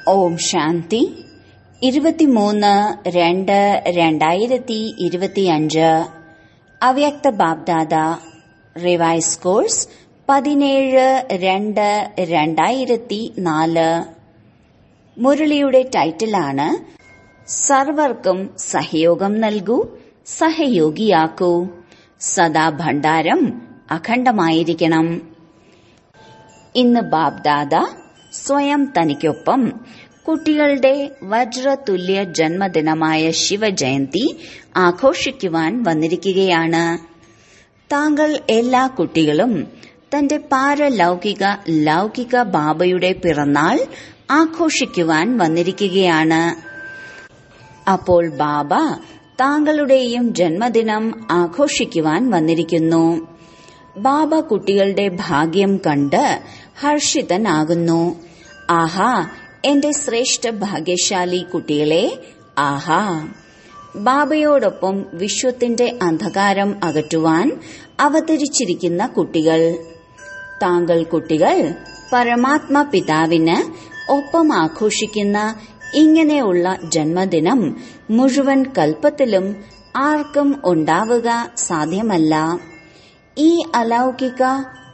ഓം ശാന്തി ഇരുപത്തിമൂന്ന് രണ്ട് രണ്ടായിരത്തി ഇരുപത്തിയഞ്ച് അവ്യക്ത ബാബ്ദാദ റിവൈസ് കോഴ്സ് പതിനേഴ് രണ്ട് രണ്ടായിരത്തി നാല് മുരളിയുടെ ടൈറ്റിലാണ് സർവർക്കും സഹയോഗം നൽകൂ സഹയോഗിയാക്കൂ സദാ ഭണ്ഡാരം അഖണ്ഡമായിരിക്കണം ഇന്ന് ബാബ്ദാദ സ്വയം തനിക്കൊപ്പം കുട്ടികളുടെ വജ്രതുല്യ ജന്മദിനമായ ശിവജയന്തി ആഘോഷിക്കുവാൻ വന്നിരിക്കുകയാണ് താങ്കൾ എല്ലാ കുട്ടികളും തന്റെ പാരലൗകിക ലൗകിക ബാബയുടെ പിറന്നാൾ ആഘോഷിക്കുവാൻ വന്നിരിക്കുകയാണ് അപ്പോൾ ബാബ താങ്കളുടെയും ജന്മദിനം ആഘോഷിക്കുവാൻ വന്നിരിക്കുന്നു ബാബ കുട്ടികളുടെ ഭാഗ്യം കണ്ട് ഹർഷിതനാകുന്നു ആഹാ എന്റെ ശ്രേഷ്ഠ ഭാഗ്യശാലി കുട്ടികളെ ആഹാ ബാബയോടൊപ്പം വിശ്വത്തിന്റെ അന്ധകാരം അകറ്റുവാൻ അവതരിച്ചിരിക്കുന്ന കുട്ടികൾ താങ്കൾ കുട്ടികൾ പരമാത്മ പിതാവിന് ഒപ്പം ആഘോഷിക്കുന്ന ഇങ്ങനെയുള്ള ജന്മദിനം മുഴുവൻ കൽപ്പത്തിലും ആർക്കും ഉണ്ടാവുക സാധ്യമല്ല ഈ അലൗകിക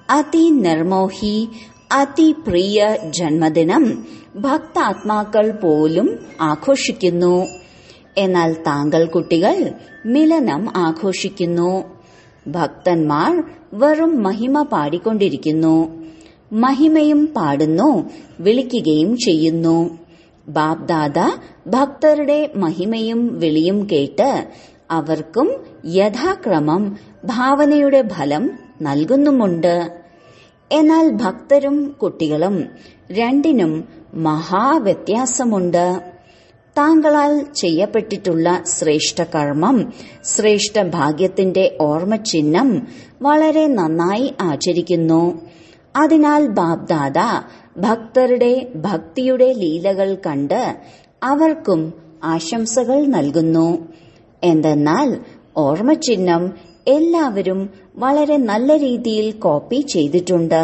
അതിനിർമോഹി അതിപ്രിയ ജന്മദിനം ഭക്താത്മാക്കൾ പോലും ആഘോഷിക്കുന്നു എന്നാൽ താങ്കൾ കുട്ടികൾ മിലനം ആഘോഷിക്കുന്നു ഭക്തന്മാർ വെറും മഹിമ പാടിക്കൊണ്ടിരിക്കുന്നു മഹിമയും പാടുന്നു വിളിക്കുകയും ചെയ്യുന്നു ബാബ്ദാദ ഭക്തരുടെ മഹിമയും വിളിയും കേട്ട് അവർക്കും യഥാക്രമം ഭാവനയുടെ ഫലം നൽകുന്നുമുണ്ട് എന്നാൽ ഭക്തരും കുട്ടികളും രണ്ടിനും മഹാവ്യത്യാസമുണ്ട് താങ്കളാൽ ചെയ്യപ്പെട്ടിട്ടുള്ള ശ്രേഷ്ഠ കർമ്മം ശ്രേഷ്ഠ ഭാഗ്യത്തിന്റെ ഓർമ്മചിഹ്നം വളരെ നന്നായി ആചരിക്കുന്നു അതിനാൽ ബാബ്ദാദ ഭക്തരുടെ ഭക്തിയുടെ ലീലകൾ കണ്ട് അവർക്കും ആശംസകൾ നൽകുന്നു എന്തെന്നാൽ ഓർമ്മചിഹ്നം എല്ലാവരും വളരെ നല്ല രീതിയിൽ കോപ്പി ചെയ്തിട്ടുണ്ട്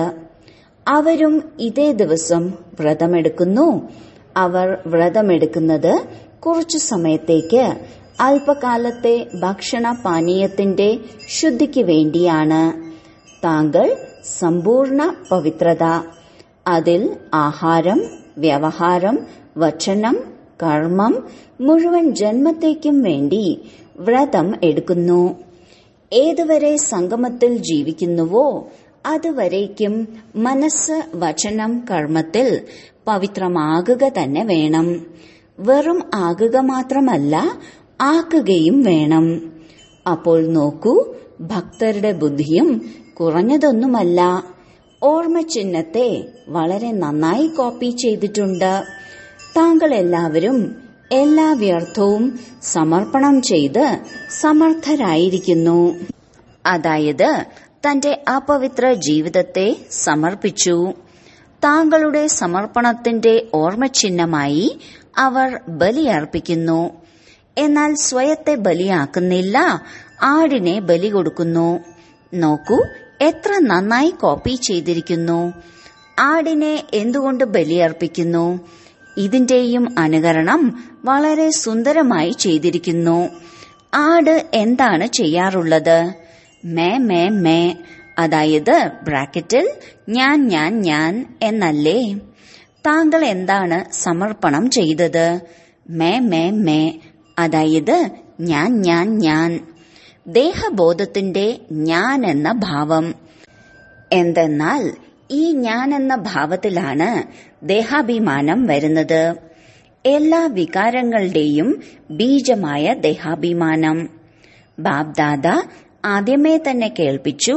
അവരും ഇതേ ദിവസം വ്രതമെടുക്കുന്നു അവർ വ്രതമെടുക്കുന്നത് കുറച്ചു സമയത്തേക്ക് അല്പകാലത്തെ ഭക്ഷണ പാനീയത്തിന്റെ ശുദ്ധിക്ക് വേണ്ടിയാണ് താങ്കൾ സമ്പൂർണ്ണ പവിത്രത അതിൽ ആഹാരം വ്യവഹാരം വചനം കർമ്മം മുഴുവൻ ജന്മത്തേക്കും വേണ്ടി വ്രതം എടുക്കുന്നു ഏതുവരെ സംഗമത്തിൽ ജീവിക്കുന്നുവോ അതുവരേക്കും മനസ്സ് വചനം കർമ്മത്തിൽ പവിത്രമാകുക തന്നെ വേണം വെറും ആകുക മാത്രമല്ല ആക്കുകയും വേണം അപ്പോൾ നോക്കൂ ഭക്തരുടെ ബുദ്ധിയും കുറഞ്ഞതൊന്നുമല്ല ഓർമ്മ ചിഹ്നത്തെ വളരെ നന്നായി കോപ്പി ചെയ്തിട്ടുണ്ട് താങ്കൾ എല്ലാവരും എല്ലാ വ്യർത്ഥവും സമർപ്പണം ചെയ്ത് സമർത്ഥരായിരിക്കുന്നു അതായത് തന്റെ അപവിത്ര ജീവിതത്തെ സമർപ്പിച്ചു താങ്കളുടെ സമർപ്പണത്തിന്റെ ഓർമ്മചിഹ്നമായി അവർ ബലിയർപ്പിക്കുന്നു എന്നാൽ സ്വയത്തെ ബലിയാക്കുന്നില്ല ആടിനെ ബലി കൊടുക്കുന്നു നോക്കൂ എത്ര നന്നായി കോപ്പി ചെയ്തിരിക്കുന്നു ആടിനെ എന്തുകൊണ്ട് ബലിയർപ്പിക്കുന്നു ഇതിന്റെയും അനുകരണം വളരെ സുന്ദരമായി ചെയ്തിരിക്കുന്നു ആട് എന്താണ് ചെയ്യാറുള്ളത് മേ മേ മേ അതായത് ബ്രാക്കറ്റിൽ ഞാൻ ഞാൻ ഞാൻ എന്നല്ലേ താങ്കൾ എന്താണ് സമർപ്പണം ചെയ്തത് മേ മേ മേ അതായത് ഞാൻ ഞാൻ ഞാൻ ദേഹബോധത്തിന്റെ ഞാൻ എന്ന ഭാവം എന്തെന്നാൽ ഈ ഞാൻ എന്ന ഭാവത്തിലാണ് ദേഹാഭിമാനം വരുന്നത് എല്ലാ വികാരങ്ങളുടെയും ബീജമായ ദേഹാഭിമാനം ബാബ്ദാദ ആദ്യമേ തന്നെ കേൾപ്പിച്ചു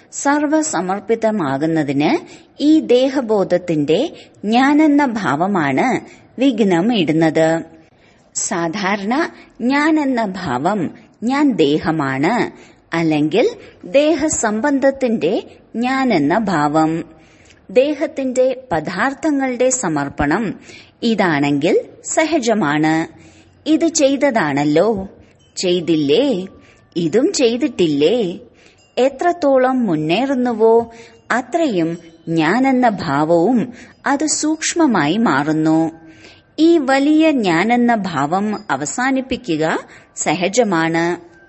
സർവസമർപ്പിതമാകുന്നതിന് ഈ ദേഹബോധത്തിന്റെ ഞാനെന്ന ഭാവമാണ് വിഘ്നം ഇടുന്നത് സാധാരണ ഞാൻ എന്ന ഭാവം ഞാൻ ദേഹമാണ് അല്ലെങ്കിൽ ദേഹസംബന്ധത്തിന്റെ ഞാൻ എന്ന ഭാവം ദേഹത്തിന്റെ പദാർത്ഥങ്ങളുടെ സമർപ്പണം ഇതാണെങ്കിൽ സഹജമാണ് ഇത് ചെയ്തതാണല്ലോ ചെയ്തില്ലേ ഇതും ചെയ്തിട്ടില്ലേ എത്രത്തോളം മുന്നേറുന്നുവോ അത്രയും ഞാനെന്ന ഭാവവും അത് സൂക്ഷ്മമായി മാറുന്നു ഈ വലിയ ഞാനെന്ന ഭാവം അവസാനിപ്പിക്കുക സഹജമാണ്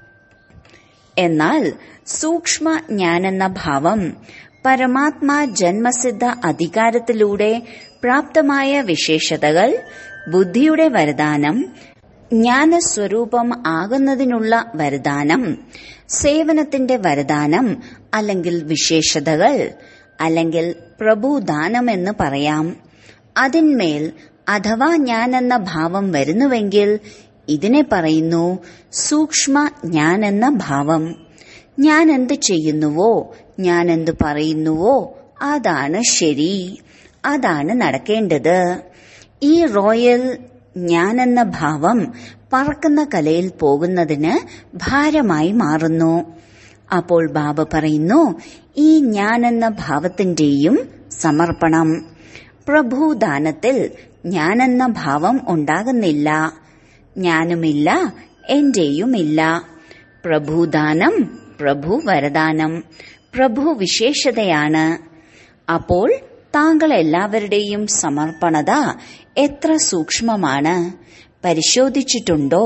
എന്നാൽ സൂക്ഷ്മ ഞാനെന്ന ഭാവം പരമാത്മാ ജന്മസിദ്ധ അധികാരത്തിലൂടെ പ്രാപ്തമായ വിശേഷതകൾ ബുദ്ധിയുടെ വരദാനം ജ്ഞാനസ്വരൂപം ആകുന്നതിനുള്ള വരദാനം സേവനത്തിന്റെ വരദാനം അല്ലെങ്കിൽ വിശേഷതകൾ അല്ലെങ്കിൽ പ്രഭുദാനം എന്ന് പറയാം അതിന്മേൽ അഥവാ ഞാനെന്ന ഭാവം വരുന്നുവെങ്കിൽ ഇതിനെ പറയുന്നു സൂക്ഷ്മ ഞാനെന്ന ഭാവം ഞാൻ എന്ത് ചെയ്യുന്നുവോ ഞാൻ എന്ത് പറയുന്നുവോ അതാണ് ശരി അതാണ് നടക്കേണ്ടത് ഈ റോയൽ ഞാനെന്ന ഭാവം പറക്കുന്ന കലയിൽ പോകുന്നതിന് ഭാരമായി മാറുന്നു അപ്പോൾ ബാബ പറയുന്നു ഈ ഞാനെന്ന ഭാവത്തിന്റെയും സമർപ്പണം പ്രഭുദാനത്തിൽ ഞാനെന്ന ഭാവം ഉണ്ടാകുന്നില്ല ഞാനുമില്ല എന്റെയുമില്ല പ്രഭുദാനം പ്രഭു വരദാനം പ്രഭു വിശേഷതയാണ് അപ്പോൾ താങ്കൾ എല്ലാവരുടെയും സമർപ്പണത എത്ര സൂക്ഷ്മമാണ് പരിശോധിച്ചിട്ടുണ്ടോ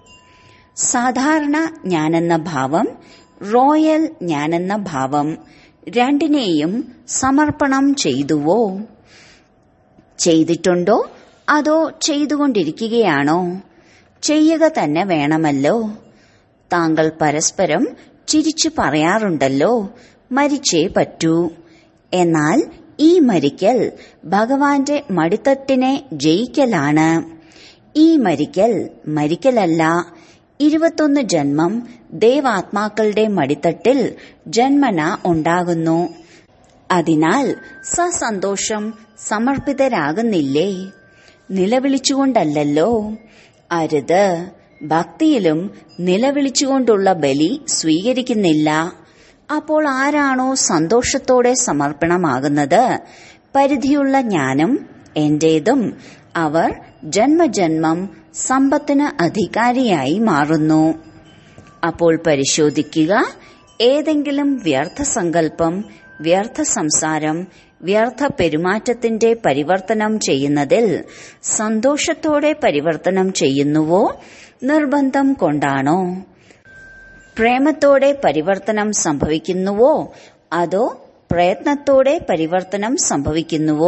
സാധാരണ ഞാനെന്ന ഭാവം റോയൽ ഞാനെന്ന ഭാവം രണ്ടിനെയും സമർപ്പണം ചെയ്തുവോ ചെയ്തിട്ടുണ്ടോ അതോ ചെയ്തുകൊണ്ടിരിക്കുകയാണോ ചെയ്യുക തന്നെ വേണമല്ലോ താങ്കൾ പരസ്പരം ചിരിച്ചു പറയാറുണ്ടല്ലോ മരിച്ചേ പറ്റൂ എന്നാൽ ഈ മരിക്കൽ ഭഗവാന്റെ മടിത്തട്ടിനെ ജയിക്കലാണ് ഈ മരിക്കൽ മരിക്കലല്ല ഇരുപത്തൊന്ന് ജന്മം ദേവാത്മാക്കളുടെ മടിത്തട്ടിൽ ജന്മന ഉണ്ടാകുന്നു അതിനാൽ സസന്തോഷം സമർപ്പിതരാകുന്നില്ലേ നിലവിളിച്ചുകൊണ്ടല്ലോ അരുത് ഭക്തിയിലും നിലവിളിച്ചുകൊണ്ടുള്ള ബലി സ്വീകരിക്കുന്നില്ല അപ്പോൾ ആരാണോ സന്തോഷത്തോടെ സമർപ്പണമാകുന്നത് പരിധിയുള്ള ജ്ഞാനം എന്റേതും അവർ ജന്മജന്മം സമ്പത്തിന് അധികാരിയായി മാറുന്നു അപ്പോൾ പരിശോധിക്കുക ഏതെങ്കിലും വ്യർത്ഥ സങ്കല്പം വ്യർത്ഥ സംസാരം വ്യർത്ഥ പെരുമാറ്റത്തിന്റെ പരിവർത്തനം ചെയ്യുന്നതിൽ സന്തോഷത്തോടെ പരിവർത്തനം ചെയ്യുന്നുവോ നിർബന്ധം കൊണ്ടാണോ പ്രേമത്തോടെ പരിവർത്തനം സംഭവിക്കുന്നുവോ അതോ പ്രയത്നത്തോടെ പരിവർത്തനം സംഭവിക്കുന്നുവോ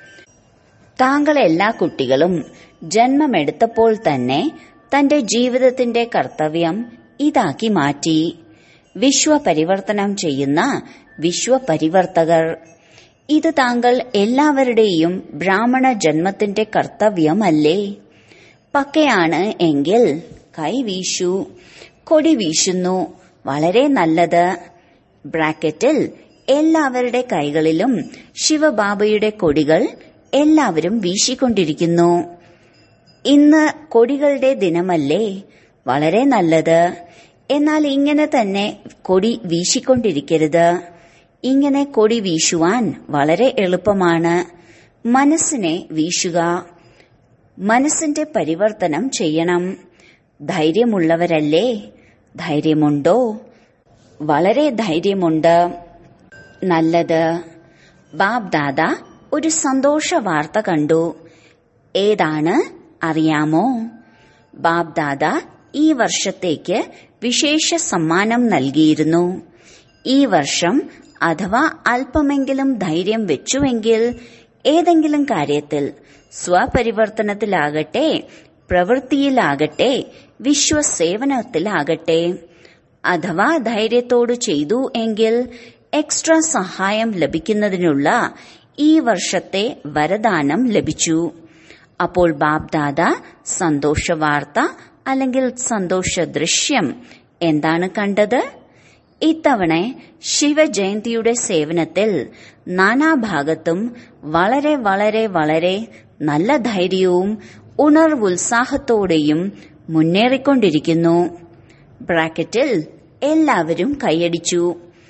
താങ്കൾ എല്ലാ കുട്ടികളും ജന്മമെടുത്തപ്പോൾ തന്നെ തന്റെ ജീവിതത്തിന്റെ കർത്തവ്യം ഇതാക്കി മാറ്റി വിശ്വപരിവർത്തനം ചെയ്യുന്ന വിശ്വപരിവർത്തകർ ഇത് താങ്കൾ എല്ലാവരുടെയും ബ്രാഹ്മണ ജന്മത്തിന്റെ കർത്തവ്യമല്ലേ പക്കയാണ് എങ്കിൽ കൈ വീശു കൊടി വീശുന്നു വളരെ നല്ലത് ബ്രാക്കറ്റിൽ എല്ലാവരുടെ കൈകളിലും ശിവബാബയുടെ കൊടികൾ എല്ലാവരും വീശിക്കൊണ്ടിരിക്കുന്നു ഇന്ന് കൊടികളുടെ ദിനമല്ലേ വളരെ നല്ലത് എന്നാൽ ഇങ്ങനെ തന്നെ കൊടി വീശിക്കൊണ്ടിരിക്കരുത് ഇങ്ങനെ കൊടി വീശുവാൻ വളരെ എളുപ്പമാണ് മനസ്സിനെ വീശുക മനസ്സിന്റെ പരിവർത്തനം ചെയ്യണം ധൈര്യമുള്ളവരല്ലേ ധൈര്യമുണ്ടോ വളരെ ധൈര്യമുണ്ട് നല്ലത് ബാബ് ദാദ ഒരു സന്തോഷ വാർത്ത കണ്ടു ഏതാണ് അറിയാമോ ബാബ് ദാദ ഈ വർഷത്തേക്ക് വിശേഷ സമ്മാനം നൽകിയിരുന്നു ഈ വർഷം അഥവാ അല്പമെങ്കിലും ധൈര്യം വെച്ചുവെങ്കിൽ ഏതെങ്കിലും കാര്യത്തിൽ സ്വപരിവർത്തനത്തിലാകട്ടെ പ്രവൃത്തിയിലാകട്ടെ വിശ്വസേവനത്തിലാകട്ടെ അഥവാ ധൈര്യത്തോട് ചെയ്തു എങ്കിൽ എക്സ്ട്രാ സഹായം ലഭിക്കുന്നതിനുള്ള ഈ വർഷത്തെ വരദാനം ലഭിച്ചു അപ്പോൾ ബാബ്ദാദ സന്തോഷ വാർത്ത അല്ലെങ്കിൽ സന്തോഷ ദൃശ്യം എന്താണ് കണ്ടത് ഇത്തവണ ശിവജയന്തിയുടെ സേവനത്തിൽ നാനാഭാഗത്തും വളരെ വളരെ വളരെ നല്ല ധൈര്യവും ഉണർവുത്സാഹത്തോടെയും മുന്നേറിക്കൊണ്ടിരിക്കുന്നു ബ്രാക്കറ്റിൽ എല്ലാവരും കൈയടിച്ചു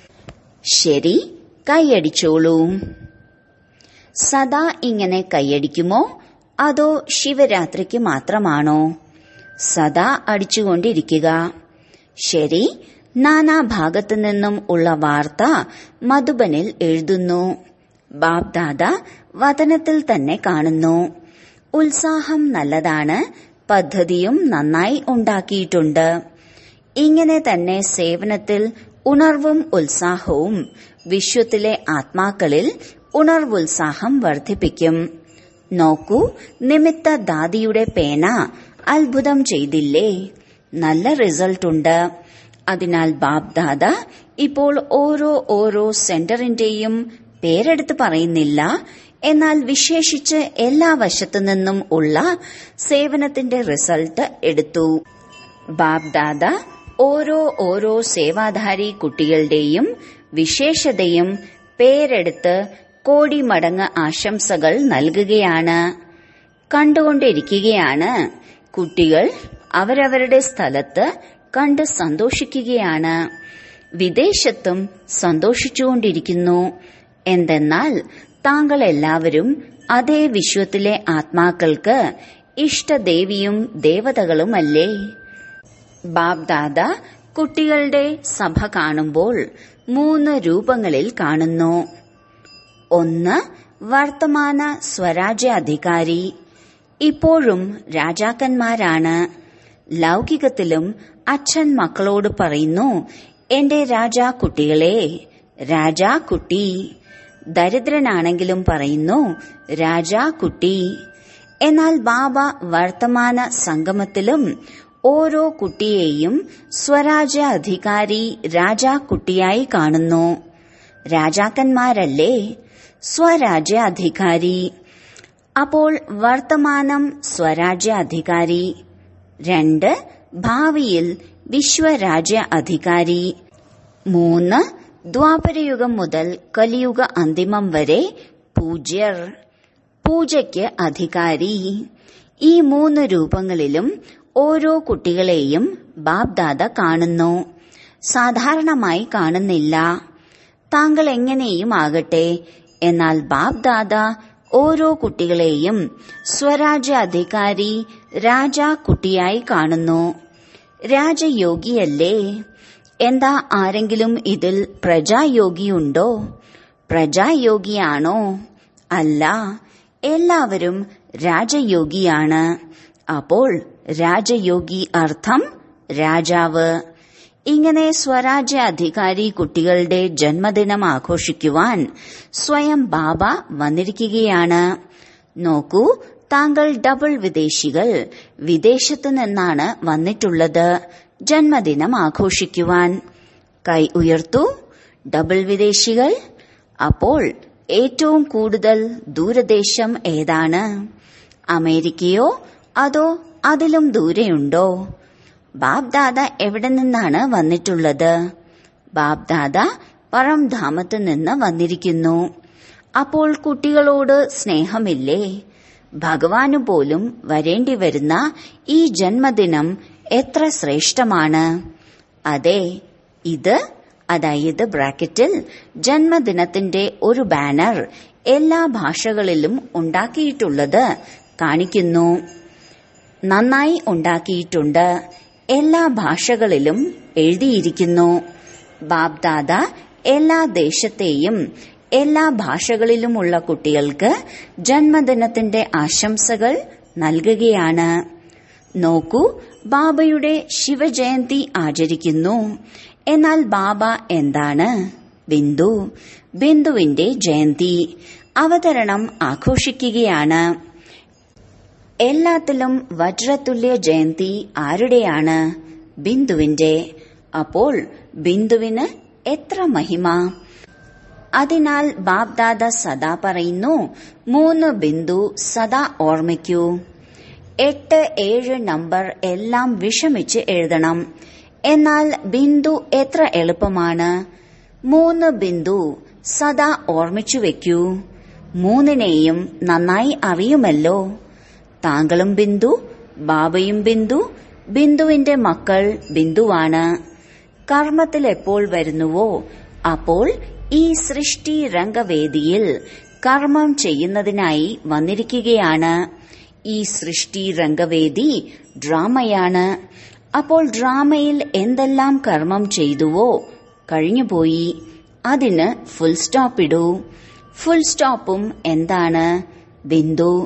ശരി കൈയടിച്ചോളൂ സദാ ഇങ്ങനെ കൈയടിക്കുമോ അതോ ശിവരാത്രിക്ക് മാത്രമാണോ സദാ അടിച്ചുകൊണ്ടിരിക്കുക ശരി നാനാഭാഗത്തു നിന്നും ഉള്ള വാർത്ത മധുബനിൽ എഴുതുന്നു ബാബ്ദാദ വതനത്തിൽ തന്നെ കാണുന്നു ഉത്സാഹം നല്ലതാണ് പദ്ധതിയും നന്നായി ഉണ്ടാക്കിയിട്ടുണ്ട് ഇങ്ങനെ തന്നെ സേവനത്തിൽ ഉണർവും ഉത്സാഹവും വിശ്വത്തിലെ ആത്മാക്കളിൽ ഉണർവുത്സാഹം വർദ്ധിപ്പിക്കും നോക്കൂ നിമിത്ത ദാദിയുടെ പേന അത്ഭുതം ചെയ്തില്ലേ നല്ല റിസൾട്ട് ഉണ്ട് അതിനാൽ ബാബ് ദാദ ഇപ്പോൾ ഓരോ ഓരോ സെന്ററിന്റെയും പേരെടുത്ത് പറയുന്നില്ല എന്നാൽ വിശേഷിച്ച് എല്ലാ വശത്തു നിന്നും ഉള്ള സേവനത്തിന്റെ റിസൾട്ട് എടുത്തു ബാബ് ദാദ ഓരോ ഓരോ സേവാധാരി കുട്ടികളുടെയും വിശേഷതയും പേരെടുത്ത് കോടി മടങ്ങ് ആശംസകൾ നൽകുകയാണ് കണ്ടുകൊണ്ടിരിക്കുകയാണ് കുട്ടികൾ അവരവരുടെ സ്ഥലത്ത് കണ്ട് സന്തോഷിക്കുകയാണ് വിദേശത്തും സന്തോഷിച്ചുകൊണ്ടിരിക്കുന്നു എന്തെന്നാൽ താങ്കൾ എല്ലാവരും അതേ വിശ്വത്തിലെ ആത്മാക്കൾക്ക് ഇഷ്ടദേവിയും ദേവതകളുമല്ലേ ബാബ് ദാദ കുട്ടികളുടെ സഭ കാണുമ്പോൾ മൂന്ന് രൂപങ്ങളിൽ കാണുന്നു ഒന്ന് വർത്തമാന സ്വരാജ്യാധികാരി ഇപ്പോഴും രാജാക്കന്മാരാണ് ലൗകികത്തിലും അച്ഛൻ മക്കളോട് പറയുന്നു എന്റെ രാജാ കുട്ടികളെ രാജാ കുട്ടി ദരിദ്രനാണെങ്കിലും പറയുന്നു രാജാ കുട്ടി എന്നാൽ ബാബ വർത്തമാന സംഗമത്തിലും ഓരോ കുട്ടിയെയും സ്വരാജ്യ അധികാരി രാജാ കുട്ടിയായി കാണുന്നു രാജാക്കന്മാരല്ലേ സ്വരാജ്യ അധികാരി അപ്പോൾ വർത്തമാനം സ്വരാജ്യ അധികാരി രണ്ട് ഭാവിയിൽ വിശ്വരാജ്യ അധികാരി മൂന്ന് ദ്വാപരയുഗം മുതൽ കലിയുഗ അന്തിമം വരെ പൂജ്യർ പൂജയ്ക്ക് അധികാരി ഈ മൂന്ന് രൂപങ്ങളിലും ഓരോ കുട്ടികളെയും ബാബ്ദാദ കാണുന്നു സാധാരണമായി കാണുന്നില്ല താങ്കൾ എങ്ങനെയും ആകട്ടെ എന്നാൽ ബാബ്ദാദ ഓരോ കുട്ടികളെയും സ്വരാജ്യ അധികാരി രാജാ കുട്ടിയായി കാണുന്നു രാജയോഗിയല്ലേ എന്താ ആരെങ്കിലും ഇതിൽ പ്രജായോഗിയുണ്ടോ പ്രജായോഗിയാണോ അല്ല എല്ലാവരും രാജയോഗിയാണ് അപ്പോൾ രാജയോഗി അർത്ഥം രാജാവ് ഇങ്ങനെ സ്വരാജ്യ അധികാരി കുട്ടികളുടെ ജന്മദിനം ആഘോഷിക്കുവാൻ സ്വയം ബാബ വന്നിരിക്കുകയാണ് നോക്കൂ താങ്കൾ ഡബിൾ വിദേശികൾ വിദേശത്തു നിന്നാണ് വന്നിട്ടുള്ളത് ജന്മദിനം ആഘോഷിക്കുവാൻ കൈ ഉയർത്തു ഡബിൾ വിദേശികൾ അപ്പോൾ ഏറ്റവും കൂടുതൽ ദൂരദേശം ഏതാണ് അമേരിക്കയോ അതോ അതിലും ദൂരെയുണ്ടോ ബാബ്ദാദ എവിടെ നിന്നാണ് വന്നിട്ടുള്ളത് ബാബ്ദാദ പരംധാമത്ത് നിന്ന് വന്നിരിക്കുന്നു അപ്പോൾ കുട്ടികളോട് സ്നേഹമില്ലേ ഭഗവാന് പോലും വരേണ്ടി വരുന്ന ഈ ജന്മദിനം എത്ര ശ്രേഷ്ഠമാണ് അതെ ഇത് അതായത് ബ്രാക്കറ്റിൽ ജന്മദിനത്തിന്റെ ഒരു ബാനർ എല്ലാ ഭാഷകളിലും ഉണ്ടാക്കിയിട്ടുള്ളത് കാണിക്കുന്നു നന്നായി ഉണ്ടാക്കിയിട്ടുണ്ട് എല്ലാ ഭാഷകളിലും എഴുതിയിരിക്കുന്നു ബാബ്ദാദ എല്ലാ ദേശത്തെയും എല്ലാ ഭാഷകളിലുമുള്ള കുട്ടികൾക്ക് ജന്മദിനത്തിന്റെ ആശംസകൾ നൽകുകയാണ് നോക്കൂ ബാബയുടെ ശിവജയന്തി ആചരിക്കുന്നു എന്നാൽ ബാബ എന്താണ് ബിന്ദു ബിന്ദുവിന്റെ ജയന്തി അവതരണം ആഘോഷിക്കുകയാണ് എല്ലാത്തിലും വജ്രതുല്യ ജയന്തി ആരുടെയാണ് ബിന്ദുവിന്റെ അപ്പോൾ ബിന്ദുവിന് എത്ര മഹിമ അതിനാൽ ബാബ്ദാദ സദാ പറയുന്നു മൂന്ന് ബിന്ദു സദാ ഓർമ്മിക്കൂ എട്ട് ഏഴ് നമ്പർ എല്ലാം വിഷമിച്ച് എഴുതണം എന്നാൽ ബിന്ദു എത്ര എളുപ്പമാണ് മൂന്ന് ബിന്ദു സദാ ഓർമ്മിച്ചു വെക്കൂ മൂന്നിനെയും നന്നായി അറിയുമല്ലോ താങ്കളും ബിന്ദു ബാബയും ബിന്ദു ബിന്ദുവിന്റെ മക്കൾ ബിന്ദുവാണ് കർമ്മത്തിൽ എപ്പോൾ വരുന്നുവോ അപ്പോൾ ഈ സൃഷ്ടി രംഗവേദിയിൽ കർമ്മം ചെയ്യുന്നതിനായി വന്നിരിക്കുകയാണ് ഈ സൃഷ്ടി രംഗവേദി ഡ്രാമയാണ് അപ്പോൾ ഡ്രാമയിൽ എന്തെല്ലാം കർമ്മം ചെയ്തുവോ കഴിഞ്ഞുപോയി അതിന് ഫുൾ സ്റ്റോപ്പ് ഇടൂ ഫുൾ സ്റ്റോപ്പും എന്താണ് ബിന്ദു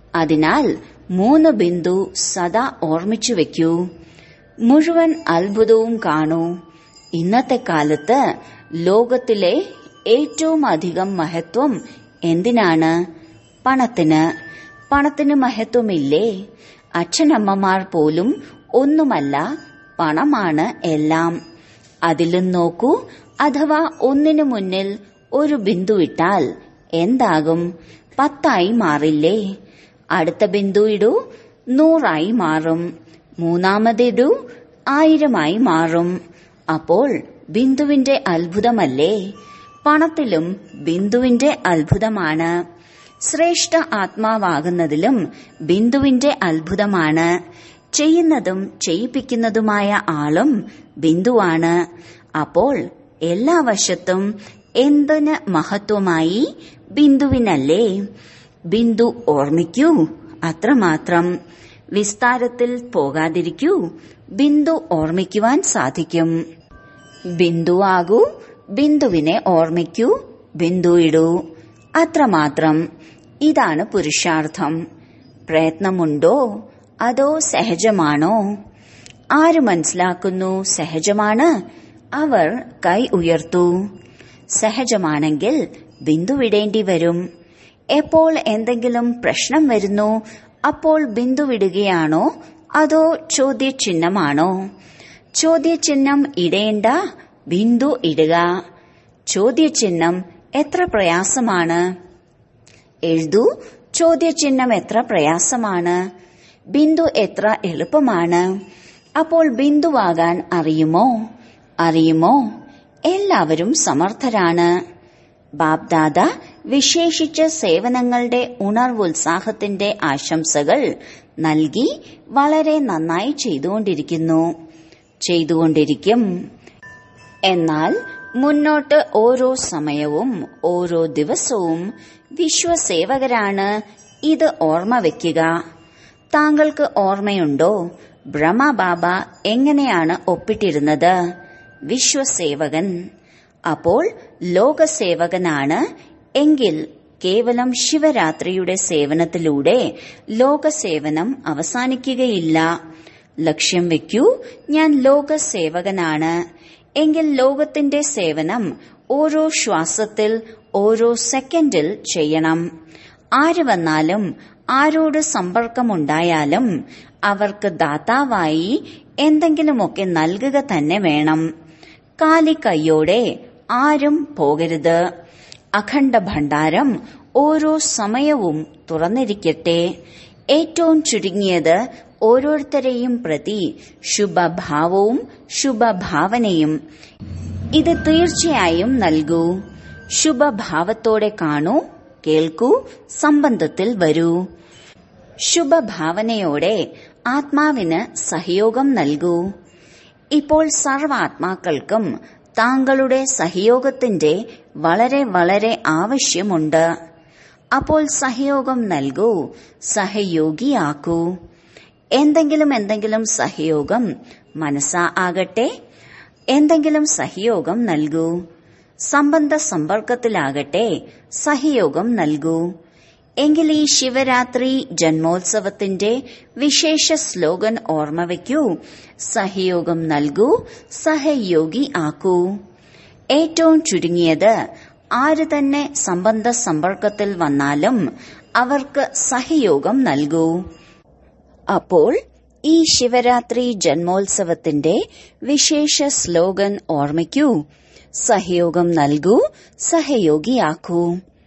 അതിനാൽ മൂന്ന് ബിന്ദു സദാ ഓർമ്മിച്ചു വെക്കൂ മുഴുവൻ അത്ഭുതവും കാണൂ ഇന്നത്തെ കാലത്ത് ലോകത്തിലെ ഏറ്റവും അധികം മഹത്വം എന്തിനാണ് പണത്തിന് പണത്തിന് മഹത്വമില്ലേ അച്ഛനമ്മമാർ പോലും ഒന്നുമല്ല പണമാണ് എല്ലാം അതിലും നോക്കൂ അഥവാ ഒന്നിനു മുന്നിൽ ഒരു ബിന്ദു ഇട്ടാൽ എന്താകും പത്തായി മാറില്ലേ അടുത്ത ബിന്ദു ഇടൂ നൂറായി മാറും മൂന്നാമതിടൂ ആയിരമായി മാറും അപ്പോൾ ബിന്ദുവിന്റെ അത്ഭുതമല്ലേ പണത്തിലും ബിന്ദുവിന്റെ അത്ഭുതമാണ് ശ്രേഷ്ഠ ആത്മാവാകുന്നതിലും ബിന്ദുവിന്റെ അത്ഭുതമാണ് ചെയ്യുന്നതും ചെയ്യിപ്പിക്കുന്നതുമായ ആളും ബിന്ദുവാണ് അപ്പോൾ എല്ലാ വശത്തും എന്തിന് മഹത്വമായി ബിന്ദുവിനല്ലേ ബിന്ദു ഓർമ്മിക്കൂ അത്രമാത്രം വിസ്താരത്തിൽ പോകാതിരിക്കൂ ബിന്ദു ഓർമ്മിക്കുവാൻ സാധിക്കും ബിന്ദു ആകൂ ബിന്ദുവിനെ ഓർമ്മിക്കൂ ബിന്ദു ഇടൂ അത്രമാത്രം ഇതാണ് പുരുഷാർത്ഥം പ്രയത്നമുണ്ടോ അതോ സഹജമാണോ ആര് മനസ്സിലാക്കുന്നു സഹജമാണ് അവർ കൈ ഉയർത്തു സഹജമാണെങ്കിൽ ബിന്ദു വിടേണ്ടി വരും എപ്പോൾ എന്തെങ്കിലും പ്രശ്നം വരുന്നു അപ്പോൾ ബിന്ദു വിടുകയാണോ അതോ ചോദ്യചിഹ്നമാണോ ചോദ്യചിഹ്നം ഇടേണ്ട ബിന്ദു ഇടുക ചോദ്യചിഹ്നം എത്ര പ്രയാസമാണ് എഴുതൂ ചോദ്യചിഹ്നം എത്ര പ്രയാസമാണ് ബിന്ദു എത്ര എളുപ്പമാണ് അപ്പോൾ ബിന്ദുവാകാൻ അറിയുമോ അറിയുമോ എല്ലാവരും സമർത്ഥരാണ് ബാബ്ദാദ വിശേഷിച്ച സേവനങ്ങളുടെ ഉണർവുത്സാഹത്തിന്റെ ആശംസകൾ നൽകി വളരെ നന്നായി ചെയ്തുകൊണ്ടിരിക്കുന്നു ചെയ്തുകൊണ്ടിരിക്കും എന്നാൽ മുന്നോട്ട് ഓരോ സമയവും ഓരോ ദിവസവും വിശ്വസേവകരാണ് ഇത് ഓർമ്മ വയ്ക്കുക താങ്കൾക്ക് ഓർമ്മയുണ്ടോ ബ്രഹ്മബാബ എങ്ങനെയാണ് ഒപ്പിട്ടിരുന്നത് വിശ്വസേവകൻ അപ്പോൾ ലോകസേവകനാണ് എങ്കിൽ കേവലം ശിവരാത്രിയുടെ സേവനത്തിലൂടെ ലോകസേവനം അവസാനിക്കുകയില്ല ലക്ഷ്യം വെക്കൂ ഞാൻ ലോകസേവകനാണ് എങ്കിൽ ലോകത്തിന്റെ സേവനം ഓരോ ശ്വാസത്തിൽ ഓരോ സെക്കൻഡിൽ ചെയ്യണം ആര് വന്നാലും ആരോട് സമ്പർക്കമുണ്ടായാലും അവർക്ക് ദാതാവായി എന്തെങ്കിലുമൊക്കെ നൽകുക തന്നെ വേണം കാലി കൈയോടെ ആരും പോകരുത് അഖണ്ഡ ഭണ്ഡാരം ഓരോ സമയവും തുറന്നിരിക്കട്ടെ ഏറ്റവും ചുരുങ്ങിയത് ഓരോരുത്തരെയും പ്രതി ശുഭഭാവവും ശുഭഭാവനയും ഇത് തീർച്ചയായും നൽകൂ ശുഭഭാവത്തോടെ കാണൂ കേൾക്കൂ സംബന്ധത്തിൽ വരൂ ശുഭഭാവനയോടെ ആത്മാവിന് സഹയോഗം നൽകൂ ഇപ്പോൾ സർവാത്മാക്കൾക്കും താങ്കളുടെ സഹയോഗത്തിന്റെ വളരെ വളരെ ആവശ്യമുണ്ട് അപ്പോൾ സഹയോഗം നൽകൂ സഹയോഗിയാക്കൂ എന്തെങ്കിലും എന്തെങ്കിലും സഹയോഗം മനസ്സാ ആകട്ടെ എന്തെങ്കിലും സഹയോഗം നൽകൂ സംബന്ധ സമ്പർക്കത്തിലാകട്ടെ സഹയോഗം നൽകൂ എങ്കിൽ ഈ ശിവരാത്രി ജന്മോത്സവത്തിന്റെ വിശേഷ സ്ലോഗൻ ഓർമ്മ വയ്ക്കൂ സഹയോഗം നൽകൂ സഹയോഗി ആക്കൂ ഏറ്റവും ചുരുങ്ങിയത് ആര് തന്നെ സംബന്ധ സമ്പർക്കത്തിൽ വന്നാലും അവർക്ക് സഹയോഗം നൽകൂ അപ്പോൾ ഈ ശിവരാത്രി ജന്മോത്സവത്തിന്റെ വിശേഷ സ്ലോഗൻ ഓർമ്മിക്കൂ സഹയോഗം നൽകൂ സഹയോഗിയാക്കൂ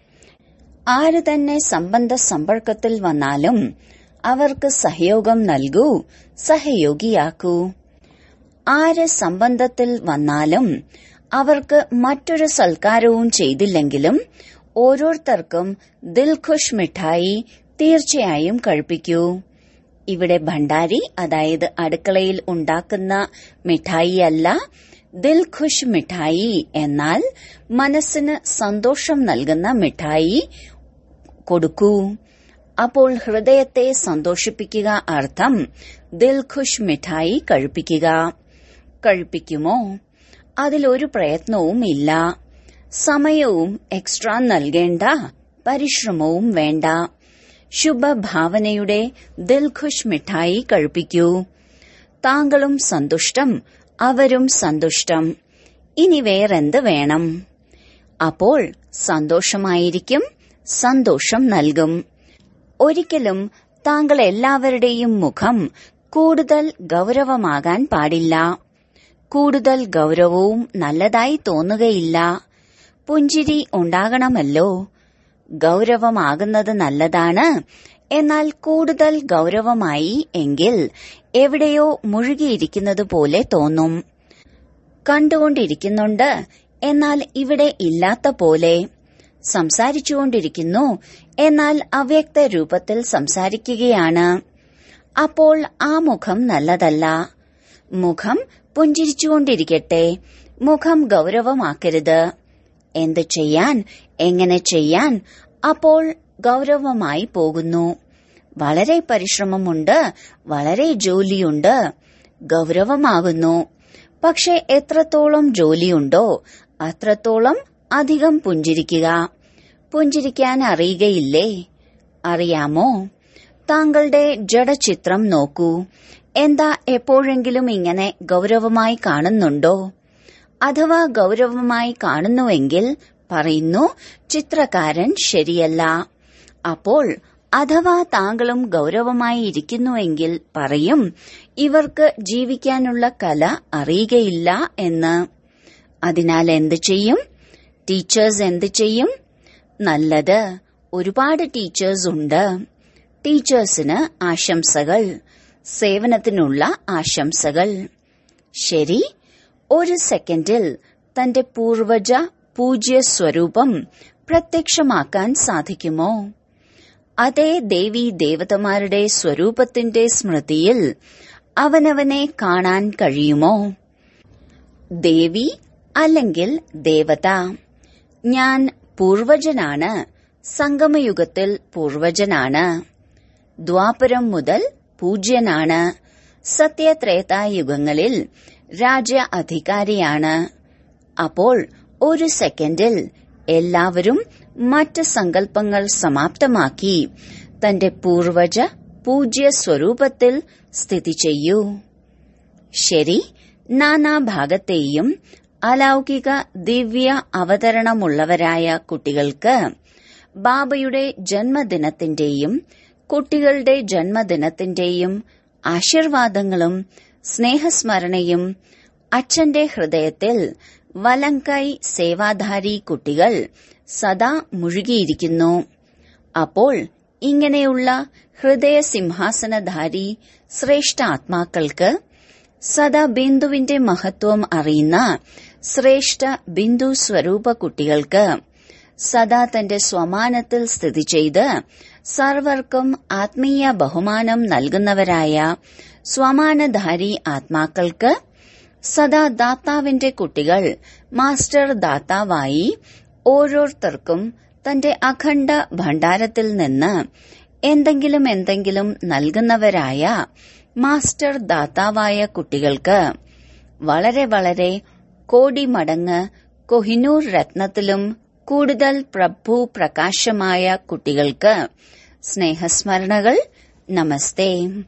ആര് തന്നെ സംബന്ധ സമ്പർക്കത്തിൽ വന്നാലും അവർക്ക് സഹയോഗം നൽകൂ സഹയോഗിയാക്കൂ ആര് സംബന്ധത്തിൽ വന്നാലും അവർക്ക് മറ്റൊരു സൽക്കാരവും ചെയ്തില്ലെങ്കിലും ഓരോരുത്തർക്കും ദിൽഖുഷ് മിഠായി തീർച്ചയായും കഴിപ്പിക്കൂ ഇവിടെ ഭണ്ഡാരി അതായത് അടുക്കളയിൽ ഉണ്ടാക്കുന്ന മിഠായി അല്ല ദിൽഖുഷ് മിഠായി എന്നാൽ മനസ്സിന് സന്തോഷം നൽകുന്ന മിഠായി കൊടുക്കൂ അപ്പോൾ ഹൃദയത്തെ സന്തോഷിപ്പിക്കുക അർത്ഥം ദിൽഖുഷ് മിഠായി കഴിപ്പിക്കുക കഴിപ്പിക്കുമോ അതിലൊരു പ്രയത്നവും ഇല്ല സമയവും എക്സ്ട്രാ നൽകേണ്ട പരിശ്രമവും വേണ്ട ശുഭഭാവനയുടെ ദിൽഖുഷ് മിഠായി കഴിപ്പിക്കൂ താങ്കളും സന്തുഷ്ടം അവരും സന്തുഷ്ടം ഇനി വേറെന്ത് വേണം അപ്പോൾ സന്തോഷമായിരിക്കും സന്തോഷം നൽകും ഒരിക്കലും താങ്കൾ എല്ലാവരുടെയും മുഖം കൂടുതൽ ഗൗരവമാകാൻ പാടില്ല കൂടുതൽ ഗൗരവവും നല്ലതായി തോന്നുകയില്ല പുഞ്ചിരി ഉണ്ടാകണമല്ലോ ഗൗരവമാകുന്നത് നല്ലതാണ് എന്നാൽ കൂടുതൽ ഗൗരവമായി എങ്കിൽ എവിടെയോ മുഴുകിയിരിക്കുന്നത് പോലെ തോന്നും കണ്ടുകൊണ്ടിരിക്കുന്നുണ്ട് എന്നാൽ ഇവിടെ ഇല്ലാത്ത പോലെ സംസാരിച്ചുകൊണ്ടിരിക്കുന്നു എന്നാൽ അവ്യക്ത രൂപത്തിൽ സംസാരിക്കുകയാണ് അപ്പോൾ ആ മുഖം നല്ലതല്ല മുഖം പുഞ്ചിരിച്ചുകൊണ്ടിരിക്കട്ടെ മുഖം ഗൗരവമാക്കരുത് എന്ത് ചെയ്യാൻ എങ്ങനെ ചെയ്യാൻ അപ്പോൾ ഗൗരവമായി പോകുന്നു വളരെ പരിശ്രമമുണ്ട് വളരെ ജോലിയുണ്ട് ഗൗരവമാകുന്നു പക്ഷെ എത്രത്തോളം ജോലിയുണ്ടോ അത്രത്തോളം അധികം പുഞ്ചിരിക്കുക പുഞ്ചിരിക്കാൻ അറിയുകയില്ലേ അറിയാമോ താങ്കളുടെ ജഡചിത്രം നോക്കൂ എന്താ എപ്പോഴെങ്കിലും ഇങ്ങനെ ഗൗരവമായി കാണുന്നുണ്ടോ അഥവാ ഗൗരവമായി കാണുന്നുവെങ്കിൽ പറയുന്നു ചിത്രകാരൻ ശരിയല്ല അപ്പോൾ അഥവാ താങ്കളും ഗൗരവമായി ഇരിക്കുന്നുവെങ്കിൽ പറയും ഇവർക്ക് ജീവിക്കാനുള്ള കല അറിയുകയില്ല എന്ന് അതിനാൽ എന്ത് ചെയ്യും ടീച്ചേഴ്സ് എന്ത് ചെയ്യും നല്ലത് ഒരുപാട് ടീച്ചേഴ്സ് ഉണ്ട് ടീച്ചേഴ്സിന് ആശംസകൾ സേവനത്തിനുള്ള ആശംസകൾ ശരി ഒരു സെക്കൻഡിൽ തന്റെ പൂർവജ പൂജ്യ സ്വരൂപം പ്രത്യക്ഷമാക്കാൻ സാധിക്കുമോ അതേ ദേവി ദേവതമാരുടെ സ്വരൂപത്തിന്റെ സ്മൃതിയിൽ അവനവനെ കാണാൻ കഴിയുമോ ദേവി അല്ലെങ്കിൽ ദേവത ഞാൻ പൂർവജനാണ് സംഗമയുഗത്തിൽ പൂർവജനാണ് ദ്വാപരം മുതൽ പൂജ്യനാണ് സത്യത്രേതായുഗങ്ങളിൽ രാജ്യ അധികാരിയാണ് അപ്പോൾ ഒരു സെക്കൻഡിൽ എല്ലാവരും മറ്റ് സങ്കല്പങ്ങൾ സമാപ്തമാക്കി തന്റെ പൂർവജ പൂജ്യ സ്വരൂപത്തിൽ സ്ഥിതി ചെയ്യൂ ശരി നാനാഭാഗത്തെയും അലൗകിക ദിവ്യ അവതരണമുള്ളവരായ കുട്ടികൾക്ക് ബാബയുടെ ജന്മദിനത്തിന്റെയും കുട്ടികളുടെ ജന്മദിനത്തിന്റെയും ആശീർവാദങ്ങളും സ്നേഹസ്മരണയും അച്ഛന്റെ ഹൃദയത്തിൽ വലങ്കൈ സേവാധാരി കുട്ടികൾ സദാ മുഴുകിയിരിക്കുന്നു അപ്പോൾ ഇങ്ങനെയുള്ള ഹൃദയ സിംഹാസനധാരി ശ്രേഷ്ഠ ആത്മാക്കൾക്ക് സദാ ബിന്ദുവിന്റെ മഹത്വം അറിയുന്ന ശ്രേഷ്ഠ ബിന്ദു സ്വരൂപ കുട്ടികൾക്ക് സദാ തന്റെ സ്വമാനത്തിൽ സ്ഥിതി ചെയ്ത് സർവർക്കും ആത്മീയ ബഹുമാനം നൽകുന്നവരായ സ്വമാനധാരി ആത്മാക്കൾക്ക് സദാ ദാതാവിന്റെ കുട്ടികൾ മാസ്റ്റർ ദാതാവായി ഓരോരുത്തർക്കും തന്റെ അഖണ്ഡ ഭണ്ഡാരത്തിൽ നിന്ന് എന്തെങ്കിലും എന്തെങ്കിലും നൽകുന്നവരായ മാസ്റ്റർ ദാതാവായ കുട്ടികൾക്ക് വളരെ വളരെ കോടി മടങ്ങ് കൊഹിനൂർ രത്നത്തിലും കൂടുതൽ പ്രഭു പ്രകാശമായ കുട്ടികൾക്ക് സ്നേഹസ്മരണകൾ നമസ്തേ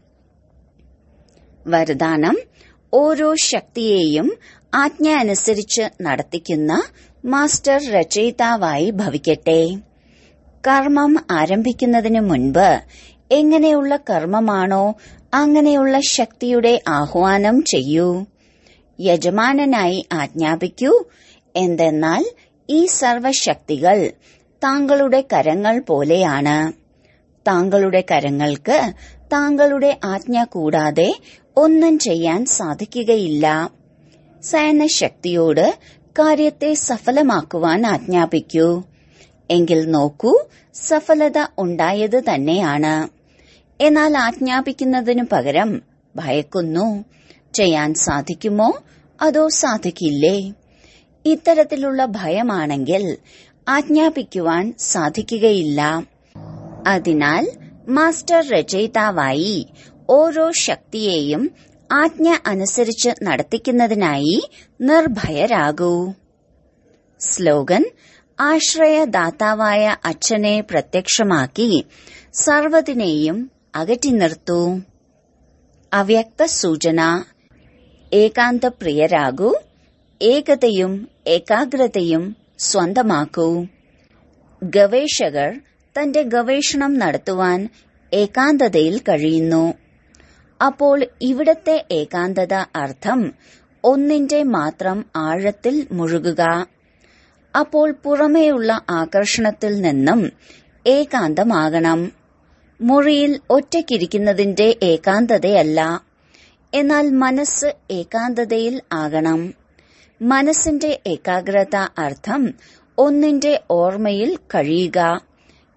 വരദാനം ഓരോ ശക്തിയെയും ആജ്ഞ അനുസരിച്ച് നടത്തിക്കുന്ന മാസ്റ്റർ രചയിതാവായി ഭവിക്കട്ടെ കർമ്മം ആരംഭിക്കുന്നതിനു മുൻപ് എങ്ങനെയുള്ള കർമ്മമാണോ അങ്ങനെയുള്ള ശക്തിയുടെ ആഹ്വാനം ചെയ്യൂ യജമാനനായി ആജ്ഞാപിക്കൂ എന്തെന്നാൽ ഈ സർവശക്തികൾ താങ്കളുടെ കരങ്ങൾ പോലെയാണ് താങ്കളുടെ കരങ്ങൾക്ക് താങ്കളുടെ ആജ്ഞ കൂടാതെ ഒന്നും ചെയ്യാൻ സാധിക്കുകയില്ല സൈന്യശക്തിയോട് കാര്യത്തെ സഫലമാക്കുവാൻ ആജ്ഞാപിക്കൂ എങ്കിൽ നോക്കൂ സഫലത ഉണ്ടായത് തന്നെയാണ് എന്നാൽ ആജ്ഞാപിക്കുന്നതിനു പകരം ഭയക്കുന്നു ചെയ്യാൻ സാധിക്കുമോ അതോ സാധിക്കില്ലേ ഇത്തരത്തിലുള്ള ഭയമാണെങ്കിൽ ആജ്ഞാപിക്കുവാൻ സാധിക്കുകയില്ല അതിനാൽ മാസ്റ്റർ രചയിതാവായി ഓരോ ശക്തിയെയും ആജ്ഞ അനുസരിച്ച് നടത്തിക്കുന്നതിനായി നിർഭയരാകൂ സ്ലോഗൻ ആശ്രയദാതാവായ അച്ഛനെ പ്രത്യക്ഷമാക്കി സർവ്വതിനെയും അകറ്റി നിർത്തൂ അവ്യക്ത സൂചന ഏകാന്തപ്രിയരാകൂ ഏകതയും ഏകാഗ്രതയും സ്വന്തമാക്കൂ ഗവേഷകർ തന്റെ ഗവേഷണം നടത്തുവാൻ ഏകാന്തതയിൽ കഴിയുന്നു അപ്പോൾ ഇവിടത്തെ ഏകാന്തത അർത്ഥം ഒന്നിന്റെ മാത്രം ആഴത്തിൽ മുഴുകുക അപ്പോൾ പുറമേയുള്ള ആകർഷണത്തിൽ നിന്നും ഏകാന്തമാകണം മുറിയിൽ ഒറ്റയ്ക്കിരിക്കുന്നതിന്റെ ഏകാന്തതയല്ല എന്നാൽ മനസ്സ് ഏകാന്തതയിൽ ആകണം മനസ്സിന്റെ ഏകാഗ്രത അർത്ഥം ഒന്നിന്റെ ഓർമ്മയിൽ കഴിയുക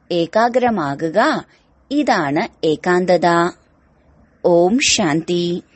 ഏകാഗ്രമാകുക ഇതാണ് ഏകാന്തത ഓം ശാന്തി